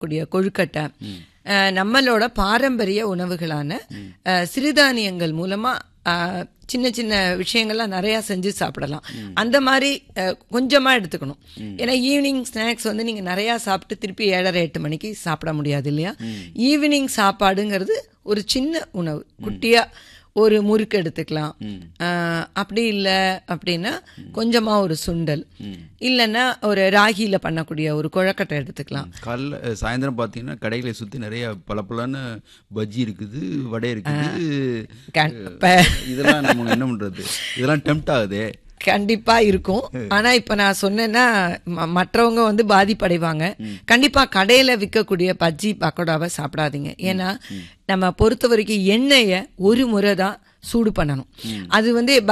கூடிய கொழுக்கட்டை அஹ், நம்மளோட பாரம்பரிய உணவுகளான அஹ், சிறுதானியங்கள் மூலமா அஹ், சின்ன சின்ன விஷயங்கள்லாம் நிறைய செஞ்சு சாப்பிடலாம் அந்த மாதிரி அஹ், கொஞ்சமா எடுத்துக்கணும் ஏன்னா ஈவினிங் ஸ்நாக்ஸ் வந்து நீங்க நிறைய சாப்பிட்டு திருப்பி ஏழரை எட்டு மணிக்கு சாப்பிட முடியாது இல்லையா ஈவினிங் சாப்பாடுங்கிறது ஒரு சின்ன உணவு குட்டியா ஒரு முறுக்கு எடுத்துக்கலாம் அஹ், அப்படி இல்லை அப்படின்னா கொஞ்சமா ஒரு சுண்டல் இல்லைன்னா ஒரு ராகியில பண்ணக்கூடிய ஒரு குழக்கட்டை எடுத்துக்கலாம் காலைல அஹ், சாயந்தரம் பார்த்தீங்கன்னா கடைகளை சுற்றி நிறைய பளபளன்னு பஜ்ஜி இருக்குது வடை இருக்குது கண்- இப்ப இதெல்லாம் நம்ம என்ன பண்ணுறது இதெல்லாம் டெம்ட் ஆகுதே கண்டிப்பா இருக்கும் ஆனா இப்ப நான் சொன்னேன்னா ம- மற்றவங்க வந்து பாதிப்படைவாங்க கண்டிப்பா கடையில விற்கக்கூடிய பஜ்ஜி பக்கோடாவை சாப்பிடாதீங்க ஏன்னா நம்ம பொறுத்த வரைக்கும் எண்ணெயை ஒரு முறை தான் சூடு பண்ணணும் அது வந்து